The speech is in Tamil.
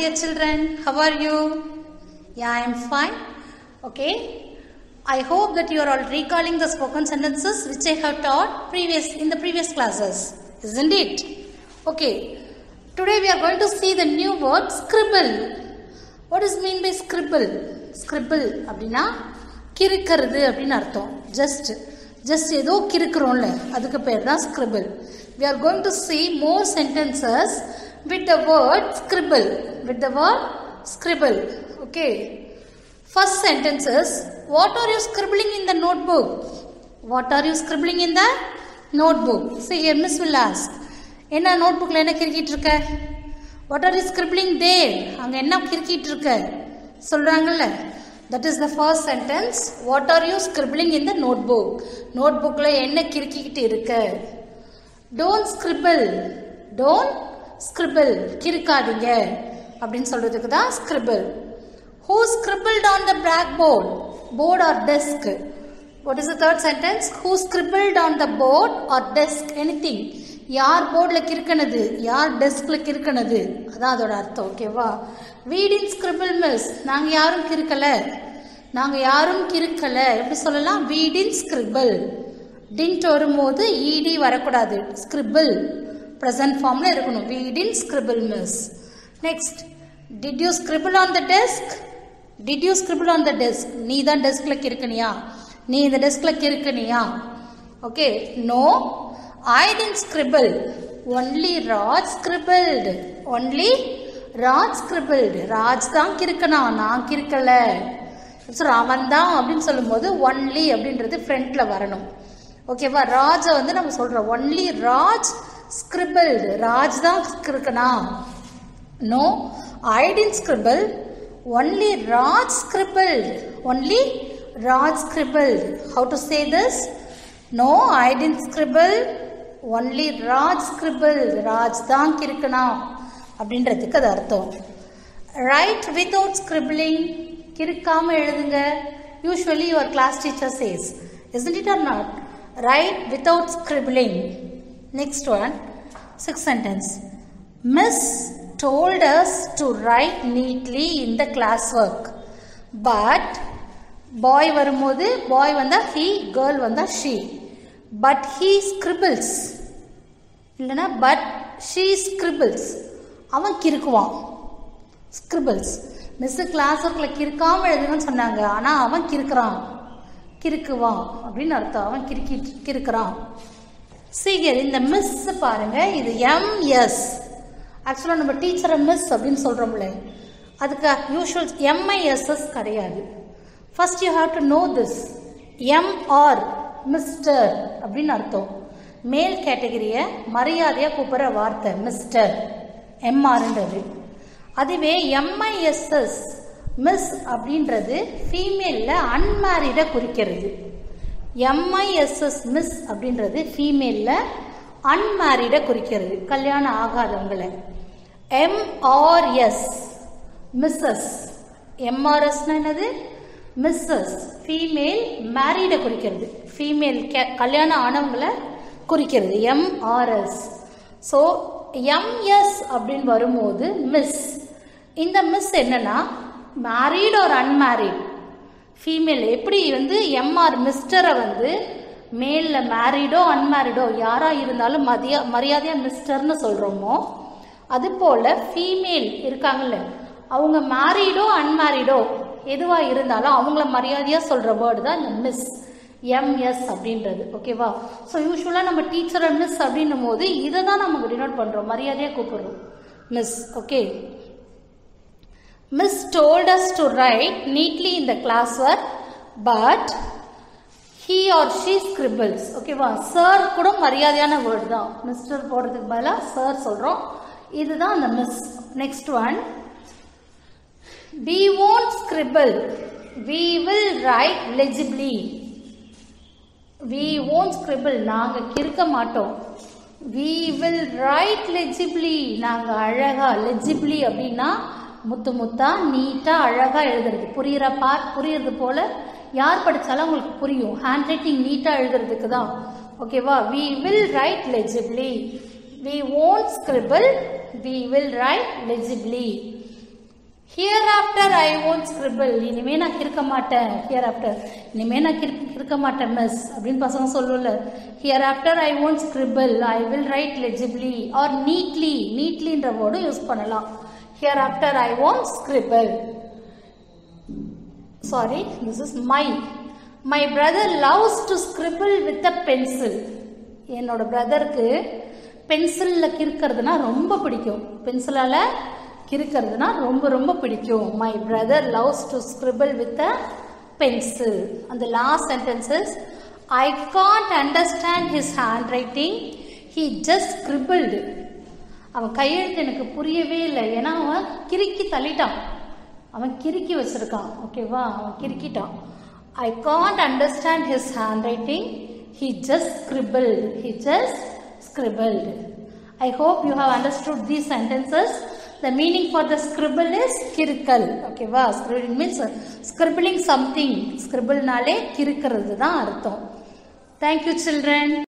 dear children. How are you? Yeah, I am fine. Okay. I hope that you are all recalling the spoken sentences which I have taught previous in the previous classes, isn't it? Okay. Today we are going to see the new word scribble. What is mean by scribble? Scribble அப்படின்னா கிறுக்கிறது அப்படின்னு அர்த்தம் ஜஸ்ட் ஜஸ்ட் ஏதோ கிறுக்குறோம்ல அதுக்கு பேர் தான் scribble. We are going to see more sentences with the word scribble. With the word scribble. Okay. First sentence is What are you scribbling in the notebook? What are you scribbling in the notebook? See here, Miss will ask. என்ன நோட்புக்கில் என்ன கிறுக்கிட்டு இருக்க what are you scribbling there அங்கே என்ன கிறுக்கிட்டு இருக்க சொல்கிறாங்கல்ல that is the first sentence what are you scribbling in the notebook நோட் புக்கில் என்ன கிறுக்கிக்கிட்டு இருக்க டோன்ட் ஸ்கிரிபிள் டோன்ட் ஸ்கிரிபிள் கிறுக்காதீங்க அப்படின்னு சொல்கிறதுக்கு தான் scribble who scribbled on the blackboard board or desk what is the third sentence who scribbled on the board or desk anything யார் போர்டில் கிறுக்கினது யார் டெஸ்கில் கிறுக்கினது அதான் அதோட அர்த்தம் ஓகேவா வீடின் ஸ்கிரிபிள் மிஸ் நாங்கள் யாரும் கிறுக்கலை நாங்கள் யாரும் கிறுக்கலை எப்படி சொல்லலாம் வீடின் ஸ்கிரிபிள் டின்ட் வரும்போது இடி வரக்கூடாது ஸ்கிரிபிள் ப்ரெசன்ட் ஃபார்மில் இருக்கணும் வீடின் scribble miss next did you scribble on the desk did you scribble on the desk நீ தான் டெஸ்கில் கிறுக்கனியா நீ இந்த டெஸ்கில் கிறுக்கனியா okay no I didn't scribble. Only Raj scribbled. Only Raj scribbled. Raj தான் கிறுக்கனா நான் கிறுக்கல ஸோ அவன் தான் அப்படின்னு சொல்லும்போது ஒன்லி அப்படின்றது ஃப்ரண்ட்ல வரணும் ஓகேவா ராஜை வந்து நம்ம சொல்றோம் ஒன்லி ராஜ் ஸ்கிரிபிள்டு ராஜ் தான் கிறுக்கனா no I didn't scribble only Raj scribbled only Raj scribbled how to say this no I didn't scribble only Raj scribble Raj தான் கிறுக்கனா அப்படின்றதுக்கு அது அர்த்தம் ரைட் வித்தவுட் ஸ்கிரிபிளிங் கிறுக்காம எழுதுங்க usually your class teacher says isn't it or not right without scribbling next one six sentence miss told us to write neatly in the class work but boy வரும்போது பாய் வந்தா ஹீ கேர்ள் வந்தா ஷீ பட் ஹீ ஸ்கிரிபிள்ஸ் இல்லைன்னா பட் ஷீ ஸ்கிரிபிள்ஸ் அவன் கிறுக்குவான் ஸ்கிரிபிள்ஸ் மிஸ்ஸு கிளாஸ் ஒர்க்கில் கிறுக்காமல் எழுதுங்கன்னு சொன்னாங்க ஆனால் அவன் கிறுக்குறான் கிறுக்குவான் அப்படின்னு அர்த்தம் அவன் கிறுக்கி கிறுக்குறான் சீக்கிரம் இந்த மிஸ் பாருங்க இது எம்எஸ் ஆக்சுவலாக நம்ம டீச்சரை மிஸ் அப்படின்னு சொல்கிறோம்ல அதுக்கு யூஸ்வல் எம்ஐஎஸ்எஸ் கிடையாது first you have to know this M R mister அப்படின்னு அர்த்தம் மேல் கேட்டகரியை மரியாதையாக கூப்பிட்ற வார்த்தை மிஸ்டர் எம்ஆர்ன்றது அதுவே எம்ஐஎஸ்எஸ் மிஸ் அப்படின்றது ஃபீமேலில் அன்மேரிடை குறிக்கிறது எம்ஐஎஸ்எஸ் மிஸ் அப்படின்றது ஃபீமேலில் அன்மேரிடை குறிக்கிறது கல்யாணம் ஆகாதவங்களை எம்ஆர்எஸ் மிஸ்ஸஸ் எம்ஆர்எஸ்னா என்னது மிஸ்ஸஸ் ஃபீமேல் மேரீடை குறிக்கிறது ஃபீமேல் கே கல்யாணம் ஆனவங்களை குறிக்கிறது எம்ஆர்எஸ் ஸோ எம்எஸ் அப்படின்னு வரும்போது மிஸ் இந்த மிஸ் என்னன்னா மேரீட் ஒரு அன்மேரீட் ஃபீமேல் எப்படி வந்து எம்ஆர் மிஸ்டரை வந்து மேலில் மேரீடோ அன்மேரிடோ யாராக இருந்தாலும் மதியா மரியாதையாக மிஸ்டர்னு சொல்கிறோமோ அது போல் ஃபீமேல் இருக்காங்கல்ல அவங்க மேரீடோ அன்மேரிடோ எதுவாக இருந்தாலும் அவங்கள மரியாதையாக சொல்கிற வேர்டு தான் இந்த மிஸ் எம்எஸ் அப்படின்றது ஓகேவா ஸோ யூஸ்வலாக நம்ம டீச்சரை மிஸ் அப்படின்னும் போது இதை தான் நமக்கு டினோட் பண்ணுறோம் மரியாதையாக கூப்பிடுறோம் miss okay miss told us to write neatly in the class work but he or she scribbles ஓகேவா சார் கூட மரியாதையான வேர்டு தான் மிஸ்டர் போடுறதுக்கு பதிலாக சார் சொல்கிறோம் இதுதான் அந்த miss next one We won't scribble. We will write legibly. We won't scribble. நாங்கள் கிறுக்க மாட்டோம் We will write legibly. நாங்கள் அழகா legibly அப்படின்னா முத்து முத்தா நீட்டா அழகா எழுதுறது புரியுற பார் புரியுறது போல யார் படிச்சாலும் உங்களுக்கு புரியும் ஹேண்ட் ரைட்டிங் நீட்டா எழுதுறதுக்கு தான் ஓகேவா we will write legibly we won't scribble we will write legibly hereafter I won't scribble இனிமே நான் கிறுக்க மாட்டேன் ஹியர் ஆஃப்டர் இனிமே நான் கிறு கிறுக்க மாட்டேன் மிஸ் அப்படின்னு பசங்க சொல்லல hereafter I won't scribble I will write legibly or neatly நீட்லின்ற வேர்டும் யூஸ் பண்ணலாம் hereafter I won't scribble sorry this is my my brother loves to scribble with a pencil என்னோட பிரதருக்கு பென்சிலில் கிறுக்கிறதுனா ரொம்ப பிடிக்கும் பென்சிலால் கிறுக்கிறதுனா ரொம்ப ரொம்ப பிடிக்கும் my brother loves to scribble with a pencil அந்த last sentences I can't understand his handwriting he just scribbled அவன் கையெழுத்து எனக்கு புரியவே இல்லை ஏன்னா அவன் கிறுக்கி தள்ளிட்டான் அவன் கிறுக்கி வச்சிருக்கான் ஓகேவா அவன் கிறுக்கிட்டான் I can't understand his handwriting he just scribbled he just scribbled I hope you have understood these sentences the meaning for the scribble is கிறுக்கல் ஓகேவா ஸ்கிரிபிள் மீன்ஸ் ஸ்கிரிபிளிங் சம்திங் ஸ்கிரிபிள்னாலே கிறுக்கிறது தான் அர்த்தம் தேங்க்யூ சில்ட்ரன்